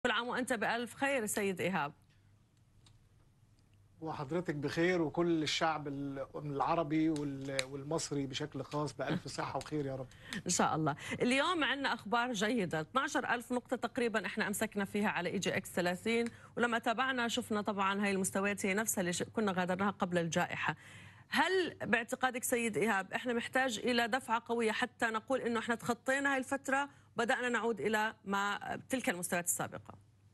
كل عام وأنت بألف خير سيد إيهاب وحضرتك بخير وكل الشعب العربي والمصري بشكل خاص بألف صحة وخير يا رب إن شاء الله اليوم عندنا أخبار جيدة 12 ألف نقطة تقريبا إحنا أمسكنا فيها على إي جي إكس 30 ولما تابعنا شفنا طبعا هاي المستويات هي نفسها اللي كنا غادرناها قبل الجائحة هل باعتقادك سيد إيهاب إحنا محتاج إلى دفعة قوية حتى نقول إنه إحنا تخطينا هاي الفترة وبدأنا نعود إلى ما تلك المستويات السابقة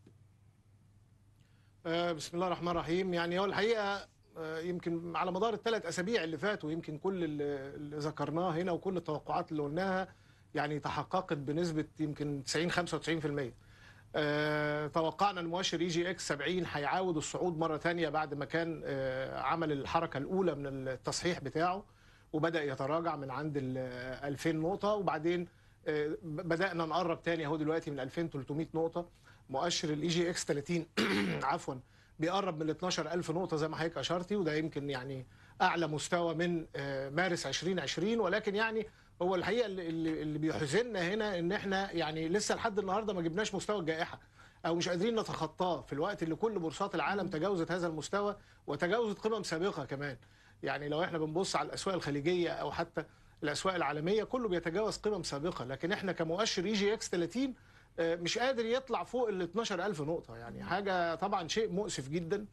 بسم الله الرحمن الرحيم يعني هو الحقيقه يمكن على مدار الثلاث اسابيع اللي فاتوا يمكن كل اللي ذكرناه هنا وكل التوقعات اللي قلناها يعني تحققت بنسبه يمكن 90 95% أه توقعنا المؤشر اي جي اكس 70 هيعاود الصعود مره ثانيه بعد ما كان أه عمل الحركه الاولى من التصحيح بتاعه وبدا يتراجع من عند ال 2000 نقطه وبعدين أه بدانا نقرب ثاني اهو دلوقتي من 2300 نقطه مؤشر الاي جي اكس 30 عفوا بيقرب من 12000 نقطه زي ما حضرتك اشرتي وده يمكن يعني اعلى مستوى من مارس 2020 ولكن يعني هو الحقيقه اللي, اللي بيحزننا هنا ان احنا يعني لسه لحد النهارده ما جبناش مستوى الجائحه او مش قادرين نتخطاه في الوقت اللي كل بورصات العالم تجاوزت هذا المستوى وتجاوزت قمم سابقه كمان يعني لو احنا بنبص على الاسواق الخليجيه او حتى الاسواق العالميه كله بيتجاوز قمم سابقه لكن احنا كمؤشر اي جي اكس 30 مش قادر يطلع فوق ال 12000 نقطة يعني حاجة طبعا شيء مؤسف جدا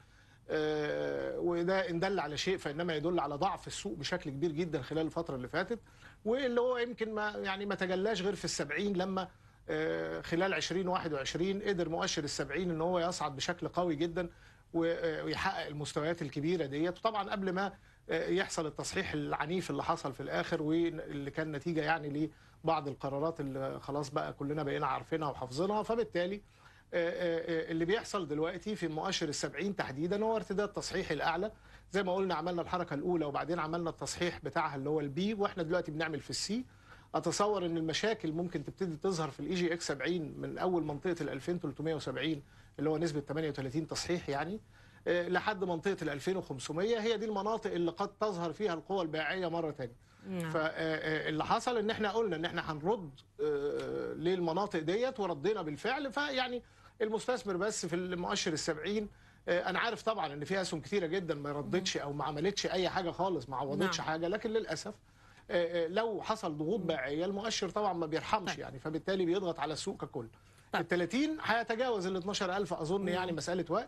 وده إن دل على شيء فإنما يدل على ضعف السوق بشكل كبير جدا خلال الفترة اللي فاتت واللي هو يمكن ما يعني ما تجلاش غير في السبعين لما خلال 2021 قدر مؤشر السبعين ان هو يصعد بشكل قوي جدا ويحقق المستويات الكبيرة ديت وطبعا قبل ما يحصل التصحيح العنيف اللي حصل في الاخر واللي كان نتيجه يعني لبعض القرارات اللي خلاص بقى كلنا بقينا عارفينها وحافظينها فبالتالي اللي بيحصل دلوقتي في مؤشر السبعين تحديدا هو ارتداد تصحيحي الاعلى زي ما قلنا عملنا الحركه الاولى وبعدين عملنا التصحيح بتاعها اللي هو البي واحنا دلوقتي بنعمل في السي اتصور ان المشاكل ممكن تبتدي تظهر في الاي جي اكس 70 من اول منطقه ال 2370 اللي هو نسبه 38 تصحيح يعني لحد منطقه ال 2500 هي دي المناطق اللي قد تظهر فيها القوى البيعيه مره ثانيه. فاللي حصل ان احنا قلنا ان احنا هنرد للمناطق ديت وردينا بالفعل فيعني المستثمر بس في المؤشر السبعين انا عارف طبعا ان في اسهم كثيره جدا ما ردتش او ما عملتش اي حاجه خالص ما عوضتش نعم. حاجه لكن للاسف لو حصل ضغوط بيعيه المؤشر طبعا ما بيرحمش يعني فبالتالي بيضغط على السوق ككل. ال 30 هيتجاوز ال 12000 اظن يعني مساله وقت.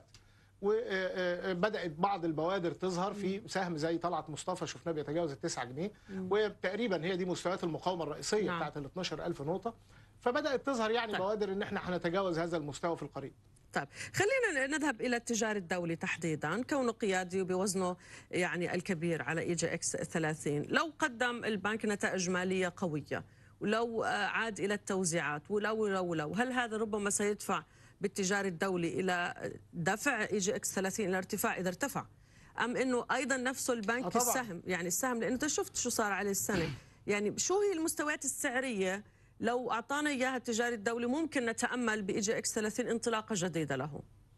وبدات بعض البوادر تظهر في سهم زي طلعت مصطفى شفناه بيتجاوز ال 9 جنيه وتقريبا هي دي مستويات المقاومه الرئيسيه نعم. بتاعت ال 12000 نقطه فبدات تظهر يعني طيب. بوادر ان احنا هنتجاوز هذا المستوى في القريب طيب خلينا نذهب الى التجار الدولي تحديدا كونه قيادي وبوزنه يعني الكبير على اي جي اكس 30 لو قدم البنك نتائج ماليه قويه ولو عاد الى التوزيعات ولو ولو ولو هل هذا ربما سيدفع بالتجاري الدولي الى دفع اي جي اكس 30 الى ارتفاع اذا ارتفع ام انه ايضا نفسه البنك طبعا. السهم يعني السهم لانه انت شفت شو صار عليه السنه يعني شو هي المستويات السعريه لو اعطانا اياها التجاري الدولي ممكن نتامل باي جي اكس 30 انطلاقه جديده له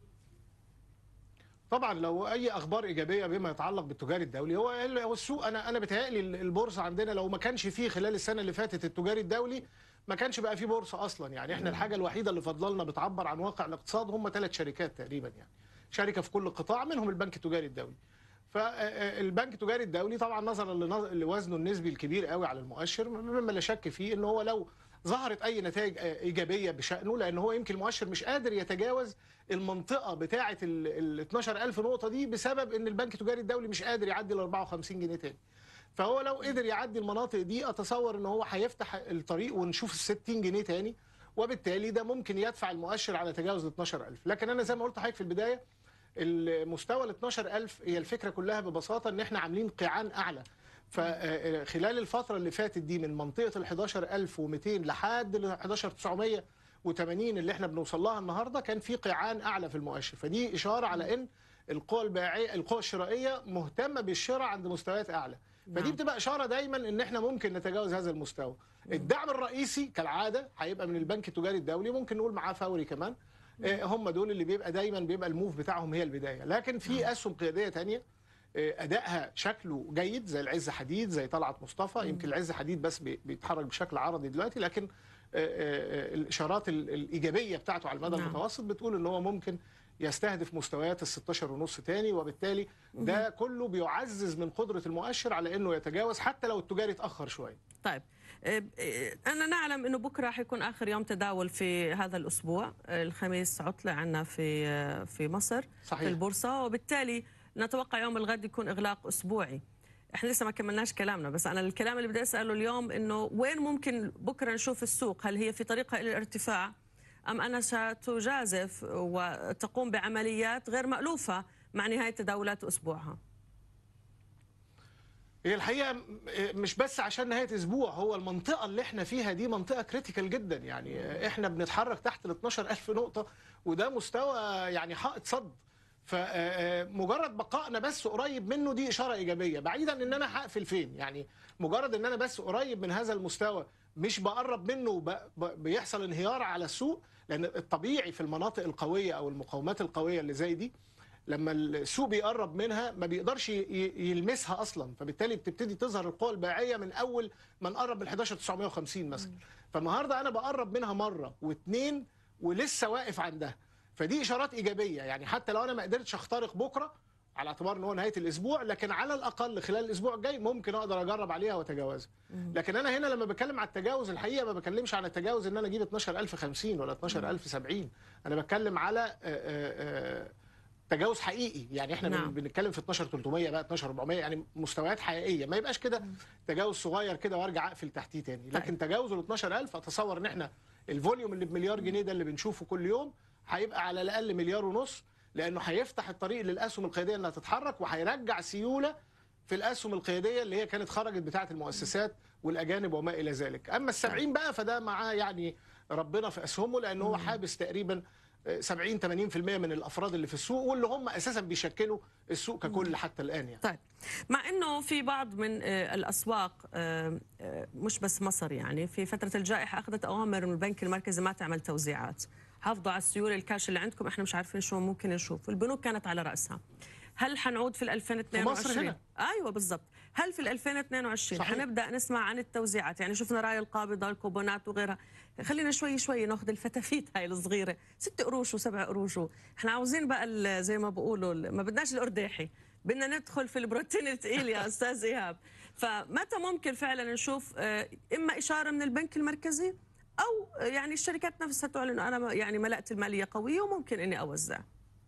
طبعا لو اي اخبار ايجابيه بما يتعلق بالتجاري الدولي هو هو السوق انا انا بتهيألي البورصه عندنا لو ما كانش فيه خلال السنه اللي فاتت التجاري الدولي ما كانش بقى في بورصه اصلا يعني احنا الحاجه الوحيده اللي فضلنا بتعبر عن واقع الاقتصاد هم ثلاث شركات تقريبا يعني شركه في كل قطاع منهم البنك التجاري الدولي فالبنك التجاري الدولي طبعا نظرا لوزنه النسبي الكبير قوي على المؤشر مما لا شك فيه ان هو لو ظهرت اي نتائج ايجابيه بشانه لان هو يمكن المؤشر مش قادر يتجاوز المنطقه بتاعه ال 12000 نقطه دي بسبب ان البنك التجاري الدولي مش قادر يعدي ال 54 جنيه تاني فهو لو قدر يعدي المناطق دي اتصور ان هو هيفتح الطريق ونشوف ال 60 جنيه تاني وبالتالي ده ممكن يدفع المؤشر على تجاوز ال 12000 لكن انا زي ما قلت لحضرتك في البدايه المستوى ال 12000 هي الفكره كلها ببساطه ان احنا عاملين قيعان اعلى فخلال الفتره اللي فاتت دي من منطقه ال 11200 لحد ال 11980 اللي احنا بنوصل لها النهارده كان في قيعان اعلى في المؤشر فدي اشاره على ان القوى البيعيه القوى الشرائيه مهتمه بالشراء عند مستويات اعلى فدي بتبقى اشاره دايما ان احنا ممكن نتجاوز هذا المستوى الدعم الرئيسي كالعاده هيبقى من البنك التجاري الدولي ممكن نقول معاه فوري كمان هم دول اللي بيبقى دايما بيبقى الموف بتاعهم هي البدايه لكن في اسهم قياديه ثانيه ادائها شكله جيد زي العز حديد زي طلعت مصطفى يمكن العز حديد بس بيتحرك بشكل عرضي دلوقتي لكن آه، الاشارات ال- الايجابيه بتاعته على المدى نعم. المتوسط بتقول ان هو ممكن يستهدف مستويات ال 16 ونص تاني وبالتالي ده كله بيعزز من قدره المؤشر على انه يتجاوز حتى لو التجاري اتاخر شويه طيب آه، آه، أنا نعلم أنه بكرة حيكون آخر يوم تداول في هذا الأسبوع آه، الخميس عطلة عنا في آه، في مصر في صحيح البورصة وبالتالي نتوقع يوم الغد يكون إغلاق أسبوعي احنا لسه ما كملناش كلامنا بس انا الكلام اللي بدي اساله اليوم انه وين ممكن بكره نشوف السوق هل هي في طريقها الى الارتفاع ام انها ستجازف وتقوم بعمليات غير مالوفه مع نهايه تداولات اسبوعها هي الحقيقه م- مش بس عشان نهايه اسبوع هو المنطقه اللي احنا فيها دي منطقه كريتيكال جدا يعني احنا بنتحرك تحت ال 12000 نقطه وده مستوى يعني حائط صد فمجرد بقائنا بس قريب منه دي اشاره ايجابيه بعيدا ان انا هقفل فين يعني مجرد ان انا بس قريب من هذا المستوى مش بقرب منه وب- ب- بيحصل انهيار على السوق لان الطبيعي في المناطق القويه او المقاومات القويه اللي زي دي لما السوق بيقرب منها ما بيقدرش ي- ي- يلمسها اصلا فبالتالي بتبتدي تظهر القوى البيعيه من اول ما نقرب من 11950 مثلا فالنهارده انا بقرب منها مره واثنين ولسه واقف عندها فدي اشارات ايجابيه يعني حتى لو انا ما قدرتش اخترق بكره على اعتبار ان هو نهايه الاسبوع لكن على الاقل خلال الاسبوع الجاي ممكن اقدر اجرب عليها واتجاوزها لكن انا هنا لما بتكلم على التجاوز الحقيقه ما بكلمش عن التجاوز ان انا اجيب 12050 ولا 12070 انا بتكلم على آه، آه، آه، تجاوز حقيقي يعني احنا نعم. نعم. بنتكلم في 12300 بقى 12400 يعني مستويات حقيقيه ما يبقاش كده تجاوز صغير كده وارجع اقفل تحتيه تاني لكن تجاوز ال 12000 اتصور ان احنا الفوليوم اللي بمليار جنيه ده اللي بنشوفه كل يوم هيبقى على الاقل مليار ونص لانه هيفتح الطريق للاسهم القياديه انها تتحرك وهيرجع سيوله في الاسهم القياديه اللي هي كانت خرجت بتاعه المؤسسات والاجانب وما الى ذلك اما ال70 بقى فده معاه يعني ربنا في اسهمه لان هو حابس تقريبا 70 80% من الافراد اللي في السوق واللي هم اساسا بيشكلوا السوق ككل حتى الان يعني طيب مع انه في بعض من آه، الاسواق آه، آه، مش بس مصر يعني في فتره الجائحه اخذت اوامر من البنك المركزي ما تعمل توزيعات حافظوا على السيوله الكاش اللي عندكم احنا مش عارفين شو ممكن نشوف البنوك كانت على راسها هل حنعود في ال 2022 هنا. ايوه بالضبط هل في ال 2022 صحيح. حنبدا نسمع عن التوزيعات يعني شفنا راي القابضه الكوبونات وغيرها خلينا شوي شوي ناخذ الفتافيت هاي الصغيره ست قروش وسبع قروش احنا عاوزين بقى ال- زي ما بقولوا ال- ما بدناش الارداحي بدنا ندخل في البروتين الثقيل يا استاذ ايهاب فمتى ممكن فعلا نشوف آه، اما اشاره من البنك المركزي او آه، يعني الشركات نفسها تعلن انا يعني ملأت الماليه قويه وممكن اني اوزع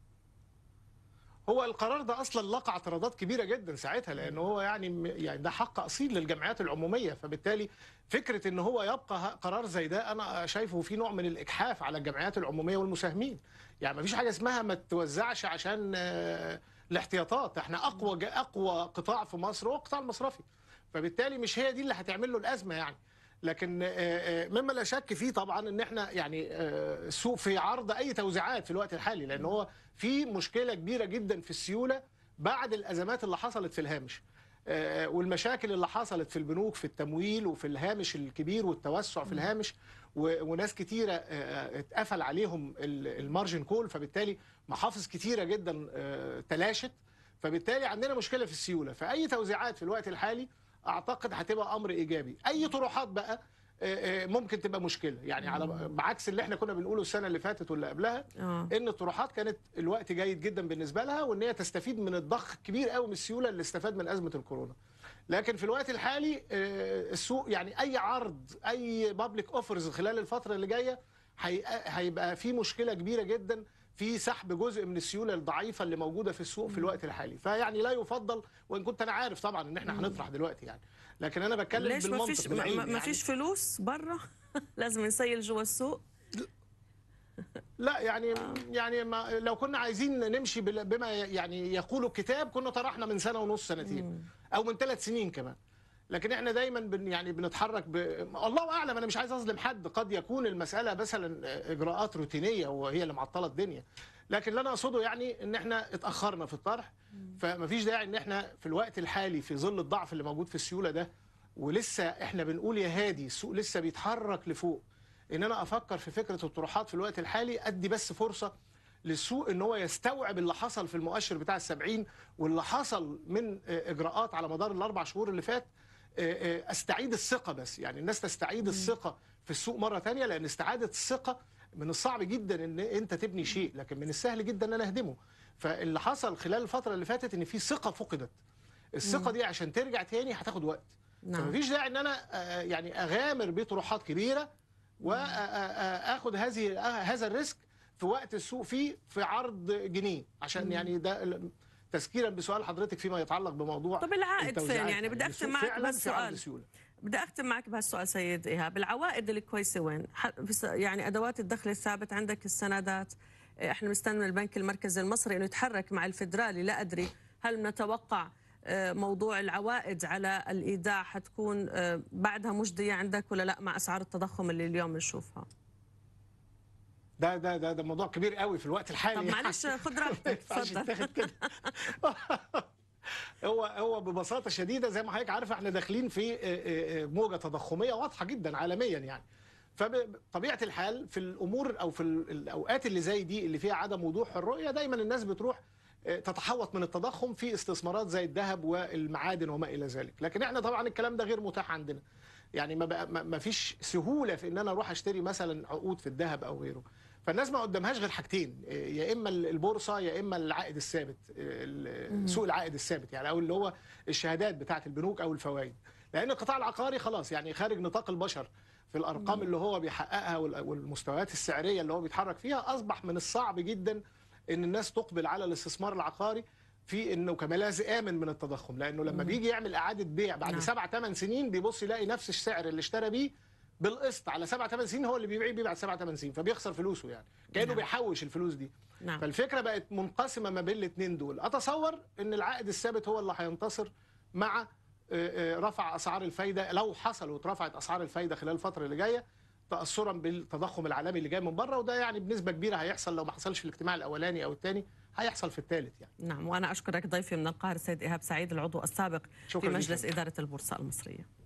هو القرار ده اصلا لقى اعتراضات كبيره جدا ساعتها لان هو يعني يعني ده حق اصيل للجمعيات العموميه فبالتالي فكره ان هو يبقى ه- قرار زي ده انا شايفه في نوع من الاجحاف على الجمعيات العموميه والمساهمين يعني ما فيش حاجه اسمها ما توزعش عشان آه، الاحتياطات احنا اقوى ج- اقوى قطاع في مصر هو القطاع المصرفي فبالتالي مش هي دي اللي هتعمل له الازمه يعني لكن آه، آه، مما لا شك فيه طبعا ان احنا يعني آه، السوق في عرض اي توزيعات في الوقت الحالي لان هو في مشكله كبيره جدا في السيوله بعد الازمات اللي حصلت في الهامش آه، والمشاكل اللي حصلت في البنوك في التمويل وفي الهامش الكبير والتوسع في الهامش و- وناس كتيره آه، اتقفل عليهم ال- المارجن كول فبالتالي محافظ كتيره جدا آه، تلاشت فبالتالي عندنا مشكله في السيوله فاي توزيعات في الوقت الحالي اعتقد هتبقى امر ايجابي اي طروحات بقى آه، آه، ممكن تبقى مشكله يعني على بعكس اللي احنا كنا بنقوله السنه اللي فاتت واللي قبلها اه ان الطروحات كانت الوقت جيد جدا بالنسبه لها وان هي تستفيد من الضخ الكبير قوي من السيوله اللي استفاد من ازمه الكورونا لكن في الوقت الحالي آه، السوق يعني اي عرض اي بابليك اوفرز خلال الفتره اللي جايه هي- هيبقى في مشكله كبيره جدا في سحب جزء من السيوله الضعيفه اللي موجوده في السوق في الوقت الحالي فيعني لا يفضل وان كنت انا عارف طبعا ان احنا هنطرح دلوقتي يعني لكن انا بتكلم ليش ما بالمنطق فيش ما, بالعلم ما ما يعني. فيش فلوس برا لازم نسيل جوا السوق لا يعني يعني ما لو كنا عايزين نمشي بال- بما يعني يقول الكتاب كنا طرحنا من سنه ونص سنتين او من ثلاث سنين كمان لكن احنا دايما بن يعني بنتحرك ب... الله اعلم انا مش عايز اظلم حد قد يكون المساله مثلا اجراءات روتينيه وهي اللي معطله الدنيا لكن اللي انا اقصده يعني ان احنا اتاخرنا في الطرح فمفيش داعي ان احنا في الوقت الحالي في ظل الضعف اللي موجود في السيوله ده ولسه احنا بنقول يا هادي السوق لسه بيتحرك لفوق ان انا افكر في فكره الطروحات في الوقت الحالي ادي بس فرصه للسوق ان هو يستوعب اللي حصل في المؤشر بتاع السبعين واللي حصل من اجراءات على مدار الاربع شهور اللي فات آه، آه، استعيد الثقه بس يعني الناس تستعيد الثقه في السوق مره تانية لان استعاده الثقه من الصعب جدا ان انت تبني شيء لكن من السهل جدا ان انا اهدمه فاللي حصل خلال الفتره اللي فاتت ان في ثقه فقدت الثقه دي عشان ترجع تاني هتاخد وقت نعم فمفيش داعي ان انا آه، يعني اغامر بطروحات كبيره واخد هذه آه، هذا الريسك في وقت السوق فيه في عرض جنيه عشان يعني ده ال- تذكيرا بسؤال حضرتك فيما يتعلق بموضوع طب العائد فين التوزيعات. يعني بدي السوق اختم معك فعلاً في عرض بهالسؤال سيولة. بدي اختم معك بهالسؤال سيد ايهاب العوائد الكويسه وين ح- بس- يعني ادوات الدخل الثابت عندك السندات إيه، احنا مستنى البنك المركزي المصري انه يتحرك مع الفدرالي لا ادري هل نتوقع آه، موضوع العوائد على الايداع حتكون آه، بعدها مجديه عندك ولا لا مع اسعار التضخم اللي اليوم نشوفها ده ده ده ده موضوع كبير قوي في الوقت الحالي طب معلش خذ ما راحتك ينفعش تفضل يتاخد كده هو هو ببساطه شديده زي ما حضرتك عارفه احنا داخلين في آه، آه، آه، موجه تضخميه واضحه جدا عالميا يعني فبطبيعه الحال في الامور او في ال- الاوقات اللي زي دي اللي فيها عدم وضوح الرؤيه دايما الناس بتروح آه، تتحوط من التضخم في استثمارات زي الذهب والمعادن وما الى ذلك لكن احنا طبعا الكلام ده غير متاح عندنا يعني ما بقى ما ما فيش سهوله في ان انا اروح اشتري مثلا عقود في الذهب او غيره فالناس ما قدامهاش غير حاجتين إيه، يا اما البورصه يا اما العائد الثابت إيه، ال- سوق العائد الثابت يعني او اللي هو الشهادات بتاعه البنوك او الفوائد لان القطاع العقاري خلاص يعني خارج نطاق البشر في الارقام اللي هو بيحققها وال- والمستويات السعريه اللي هو بيتحرك فيها اصبح من الصعب جدا ان الناس تقبل على الاستثمار العقاري في انه كملاذ امن من التضخم لانه لما بيجي يعمل اعاده بيع بعد نعم. سبع ثمان سنين بيبص يلاقي نفس السعر اللي اشترى بيه بالقسط على سبع ثمان سنين هو اللي بيبيع بيه بعد سبع ثمان سنين فبيخسر فلوسه يعني كانه نعم. بيحوش الفلوس دي نعم فالفكره بقت منقسمه ما بين الاثنين دول اتصور ان العائد الثابت هو اللي هينتصر مع آه، آه، رفع اسعار الفايده لو حصل واترفعت اسعار الفايده خلال الفتره اللي جايه تاثرا بالتضخم العالمي اللي جاي من بره وده يعني بنسبه كبيره هيحصل لو ما حصلش في الاجتماع الاولاني او الثاني هيحصل في الثالث يعني نعم وانا اشكرك ضيفي من القاهره سيد ايهاب سعيد العضو السابق في شكرا مجلس جداً. اداره البورصه المصريه